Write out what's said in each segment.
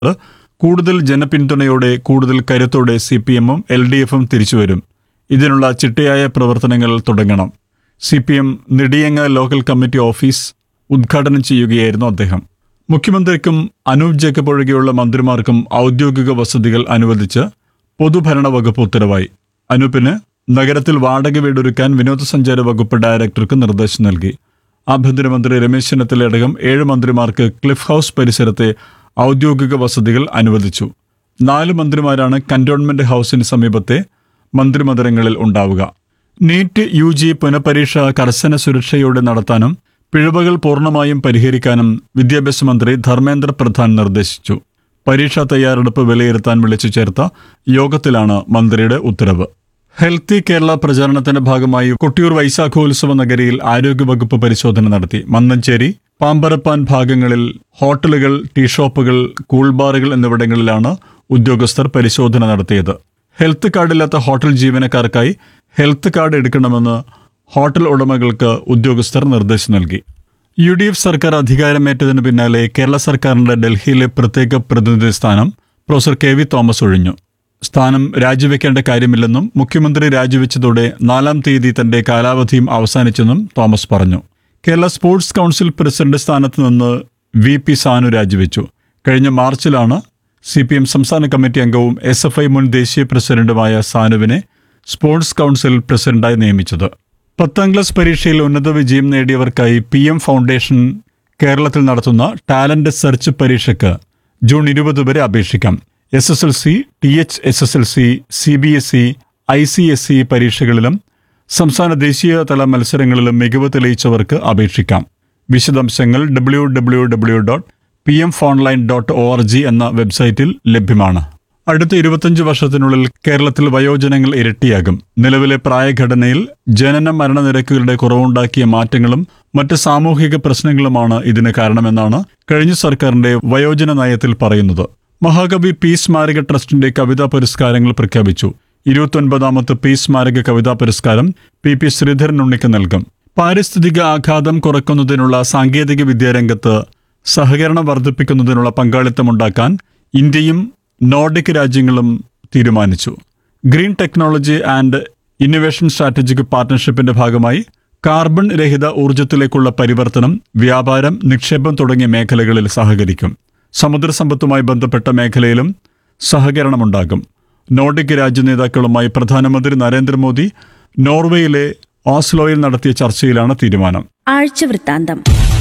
കൂടുതൽ ജനപിന്തുണയോടെ കൂടുതൽ കരുത്തോടെ സി പി എമ്മും എൽ ഡി എഫും തിരിച്ചുവരും ഇതിനുള്ള ചിട്ടയായ പ്രവർത്തനങ്ങൾ തുടങ്ങണം C P M Nediyanga local committee office ഉദ്ഘാടനം ചെയ്യുകയായിരുന്നു അദ്ദേഹം മുഖ്യമന്ത്രിക്കും അനൂപ് ജേക്കബ് ഒഴികെയുള്ള മന്ത്രിമാർക്കും ഔദ്യോഗിക വസതികൾ അനുവദിച്ച് പൊതുഭരണ വകുപ്പ് ഉത്തരവായി അനൂപിന് നഗരത്തിൽ വാടക വീടൊരുക്കാൻ വിനോദസഞ്ചാര വകുപ്പ് ഡയറക്ടർക്ക് നിർദ്ദേശം നൽകി ആഭ്യന്തരമന്ത്രി രമേശ് ചെന്നിത്തലയടക്കം ഏഴ് മന്ത്രിമാർക്ക് ക്ലിഫ് ഹൌസ് പരിസരത്തെ ഔദ്യോഗിക വസതികൾ അനുവദിച്ചു നാല് മന്ത്രിമാരാണ് കന്റോൺമെന്റ് ഹൌസിന് സമീപത്തെ മന്ത്രിമന്ദിരങ്ങളിൽ ഉണ്ടാവുക നീറ്റ് യു ജി പുനഃപരീക്ഷ കർശന സുരക്ഷയോടെ നടത്താനും പിഴവുകൾ പൂർണ്ണമായും പരിഹരിക്കാനും വിദ്യാഭ്യാസ മന്ത്രി ധർമ്മേന്ദ്ര പ്രധാൻ നിർദ്ദേശിച്ചു പരീക്ഷാ തയ്യാറെടുപ്പ് വിലയിരുത്താൻ വിളിച്ചു ചേർത്ത യോഗത്തിലാണ് മന്ത്രിയുടെ ഉത്തരവ് ഹെൽത്തി കേരള പ്രചാരണത്തിന്റെ ഭാഗമായി കൊട്ടിയൂർ വൈശാഖോത്സവ നഗരിയിൽ ആരോഗ്യവകുപ്പ് പരിശോധന നടത്തി മന്നഞ്ചേരി പാമ്പരപ്പാൻ ഭാഗങ്ങളിൽ ഹോട്ടലുകൾ ടീ ഷോപ്പുകൾ കൂൾ ബാറുകൾ എന്നിവിടങ്ങളിലാണ് ഉദ്യോഗസ്ഥർ പരിശോധന നടത്തിയത് ഹെൽത്ത് കാർഡില്ലാത്ത ഹോട്ടൽ ജീവനക്കാർക്കായി ഹെൽത്ത് കാർഡ് എടുക്കണമെന്ന് ഹോട്ടൽ ഉടമകൾക്ക് ഉദ്യോഗസ്ഥർ നിർദ്ദേശം നൽകി യു ഡി എഫ് സർക്കാർ അധികാരമേറ്റതിന് പിന്നാലെ കേരള സർക്കാരിന്റെ ഡൽഹിയിലെ പ്രത്യേക പ്രതിനിധി സ്ഥാനം പ്രൊഫസർ കെ വി തോമസ് ഒഴിഞ്ഞു സ്ഥാനം രാജിവെക്കേണ്ട കാര്യമില്ലെന്നും മുഖ്യമന്ത്രി രാജിവെച്ചതോടെ നാലാം തീയതി തന്റെ കാലാവധിയും അവസാനിച്ചെന്നും തോമസ് പറഞ്ഞു കേരള സ്പോർട്സ് കൗൺസിൽ പ്രസിഡന്റ് സ്ഥാനത്ത് നിന്ന് വി പി സാനു രാജിവെച്ചു കഴിഞ്ഞ മാർച്ചിലാണ് സി പി എം സംസ്ഥാന കമ്മിറ്റി അംഗവും എസ് എഫ് ഐ മുൻ ദേശീയ പ്രസിഡന്റുമായ സാനുവിനെ സ്പോർട്സ് കൗൺസിൽ പ്രസിഡന്റായി നിയമിച്ചത് പത്താം ക്ലാസ് പരീക്ഷയിൽ ഉന്നത വിജയം നേടിയവർക്കായി പി എം ഫൗണ്ടേഷൻ കേരളത്തിൽ നടത്തുന്ന ടാലന്റ് സെർച്ച് പരീക്ഷയ്ക്ക് ജൂൺ ഇരുപത് വരെ അപേക്ഷിക്കാം S S L C T H S S L C C B S E I C S E പരീക്ഷകളിലും സംസ്ഥാന ദേശീയ തല മത്സരങ്ങളിലും മികവ് തെളിയിച്ചവർക്ക് അപേക്ഷിക്കാം വിശദാംശങ്ങൾ W W W dot P M phoneline dot O R G എന്ന വെബ്സൈറ്റിൽ ലഭ്യമാണ് അടുത്ത ഇരുപത്തഞ്ച് വർഷത്തിനുള്ളിൽ കേരളത്തിൽ വയോജനങ്ങൾ ഇരട്ടിയാകും നിലവിലെ പ്രായഘടനയിൽ ജനന മരണനിരക്കുകളുടെ കുറവുണ്ടാക്കിയ മാറ്റങ്ങളും മറ്റ് സാമൂഹിക പ്രശ്നങ്ങളുമാണ് ഇതിന് കാരണമെന്നാണ് കഴിഞ്ഞ സർക്കാരിന്റെ വയോജന നയത്തിൽ പറയുന്നത് മഹാകവി പി സ്മാരക ട്രസ്റ്റിന്റെ കവിതാ പുരസ്കാരങ്ങൾ പ്രഖ്യാപിച്ചു ഇരുപത്തൊൻപതാമത്തെ പി സ്മാരക കവിതാ പുരസ്കാരം പി പി ശ്രീധരൻ ഉണ്ണിക്ക് നൽകും പാരിസ്ഥിതിക ആഘാതം കുറയ്ക്കുന്നതിനുള്ള സാങ്കേതിക വിദ്യാരംഗത്ത് സഹകരണം വർദ്ധിപ്പിക്കുന്നതിനുള്ള പങ്കാളിത്തമുണ്ടാക്കാൻ ഇന്ത്യയും നോർഡിക് രാജ്യങ്ങളും തീരുമാനിച്ചു green technology and innovation strategic പാർട്ട്ണർഷിപ്പിന്റെ ഭാഗമായി കാർബൺ രഹിത ഊർജത്തിലേക്കുള്ള പരിവർത്തനം വ്യാപാരം നിക്ഷേപം തുടങ്ങിയ മേഖലകളിൽ സഹകരിക്കും സമുദ്രസമ്പത്തുമായി ബന്ധപ്പെട്ട മേഖലയിലും സഹകരണമുണ്ടാകും നോർഡിക് രാജ്യ നേതാക്കളുമായി പ്രധാനമന്ത്രി നരേന്ദ്രമോദി നോർവേയിലെ ഓസ്ലോയിൽ നടത്തിയ ചർച്ചയിലാണ് തീരുമാനം ആഴ്ചവൃത്താന്തം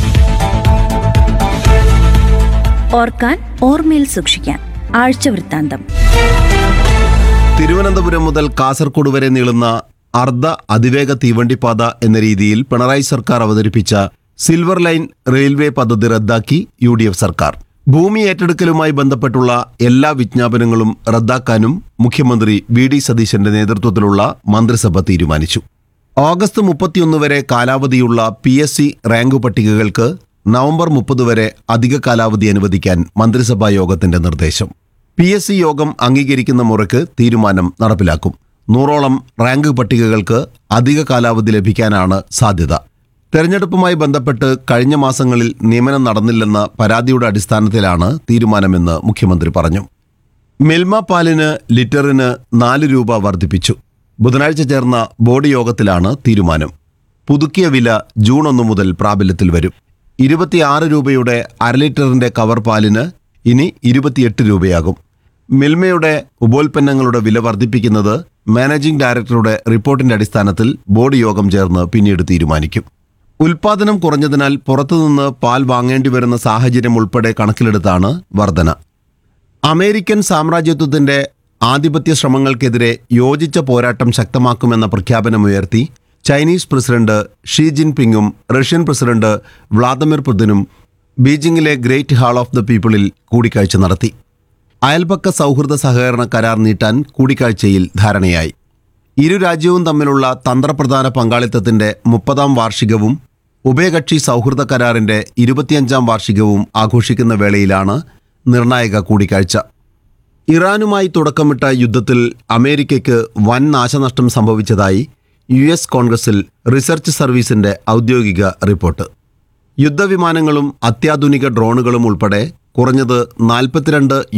ഓർക്കാൻ ഓർമ്മയിൽ സൂക്ഷിക്കാൻ ആഴ്ചവൃത്താന്തം തിരുവനന്തപുരം മുതൽ കാസർഗോഡ് വരെ നീളുന്ന അർദ്ധ അതിവേഗ തീവണ്ടിപ്പാത എന്ന രീതിയിൽ പിണറായി സർക്കാർ അവതരിപ്പിച്ച സിൽവർ ലൈൻ റെയിൽവേ പദ്ധതി റദ്ദാക്കി യു ഡി എഫ് സർക്കാർ ഭൂമി ഏറ്റെടുക്കലുമായി ബന്ധപ്പെട്ടുള്ള എല്ലാ വിജ്ഞാപനങ്ങളും റദ്ദാക്കാനും മുഖ്യമന്ത്രി വി ഡി സതീശന്റെ നേതൃത്വത്തിലുള്ള മന്ത്രിസഭ തീരുമാനിച്ചു ഓഗസ്റ്റ് മുപ്പത്തിയൊന്ന് വരെ കാലാവധിയുള്ള പി എസ് സി റാങ്ക് പട്ടികകൾക്ക് നവംബർ മുപ്പത് വരെ അധിക കാലാവധി അനുവദിക്കാൻ മന്ത്രിസഭാ യോഗത്തിന്റെ നിർദ്ദേശം പി എസ് സി യോഗം അംഗീകരിക്കുന്ന മുറയ്ക്ക് തീരുമാനം നടപ്പിലാക്കും നൂറോളം റാങ്ക് പട്ടികകൾക്ക് അധിക കാലാവധി ലഭിക്കാനാണ് സാധ്യത തെരഞ്ഞെടുപ്പുമായി ബന്ധപ്പെട്ട് കഴിഞ്ഞ മാസങ്ങളിൽ നിയമനം നടന്നില്ലെന്ന പരാതിയുടെ അടിസ്ഥാനത്തിലാണ് തീരുമാനമെന്ന് മുഖ്യമന്ത്രി പറഞ്ഞു മിൽമ പാലിന് ലിറ്ററിന് നാല് രൂപ വർദ്ധിപ്പിച്ചു ബുധനാഴ്ച ചേർന്ന ബോർഡ് യോഗത്തിലാണ് തീരുമാനം പുതുക്കിയ വില ജൂൺ ഒന്ന് മുതൽ പ്രാബല്യത്തിൽ വരും ഇരുപത്തിയാറ് രൂപയുടെ അര ലിറ്ററിന്റെ കവർ പാലിന് ഇനി ഇരുപത്തിയെട്ട് രൂപയാകും മിൽമയുടെ ഉപോൽപ്പന്നങ്ങളുടെ വില വർദ്ധിപ്പിക്കുന്നത് മാനേജിംഗ് ഡയറക്ടറുടെ റിപ്പോർട്ടിന്റെ അടിസ്ഥാനത്തിൽ ബോർഡ് യോഗം ചേർന്ന് പിന്നീട് തീരുമാനിക്കും ഉൽപാദനം കുറഞ്ഞതിനാൽ പുറത്തുനിന്ന് പാൽ വാങ്ങേണ്ടി വരുന്ന സാഹചര്യം ഉൾപ്പെടെ കണക്കിലെടുത്താണ് വർധന അമേരിക്കൻ സാമ്രാജ്യത്വത്തിന്റെ ആധിപത്യ ശ്രമങ്ങൾക്കെതിരെ യോജിച്ച പോരാട്ടം ശക്തമാക്കുമെന്ന പ്രഖ്യാപനമുയർത്തി ചൈനീസ് പ്രസിഡന്റ് ഷീ ജിൻപിങ്ങും റഷ്യൻ പ്രസിഡന്റ് വ്ളാദിമിർ പുതിനും ബീജിംഗിലെ ഗ്രേറ്റ് ഹാൾ ഓഫ് ദ പീപ്പിളിൽ കൂടിക്കാഴ്ച നടത്തി അയൽപക്ക സൗഹൃദ സഹകരണ കരാർ നീട്ടാൻ കൂടിക്കാഴ്ചയിൽ ധാരണയായി ഇരു രാജ്യവും തമ്മിലുള്ള തന്ത്രപ്രധാന പങ്കാളിത്തത്തിന്റെ മുപ്പതാം വാർഷികവും ഉഭയകക്ഷി സൗഹൃദ കരാറിന്റെ ഇരുപത്തിയഞ്ചാം വാർഷികവും ആഘോഷിക്കുന്ന വേളയിലാണ് നിർണായക കൂടിക്കാഴ്ച ഇറാനുമായി തുടക്കമിട്ട യുദ്ധത്തിൽ അമേരിക്കയ്ക്ക് വൻ നാശനഷ്ടം സംഭവിച്ചതായി യു എസ് കോൺഗ്രസിൽ റിസർച്ച് സർവീസിന്റെ ഔദ്യോഗിക റിപ്പോർട്ട് യുദ്ധവിമാനങ്ങളും അത്യാധുനിക ഡ്രോണുകളും ഉൾപ്പെടെ കുറഞ്ഞത് നാൽപ്പത്തിരണ്ട്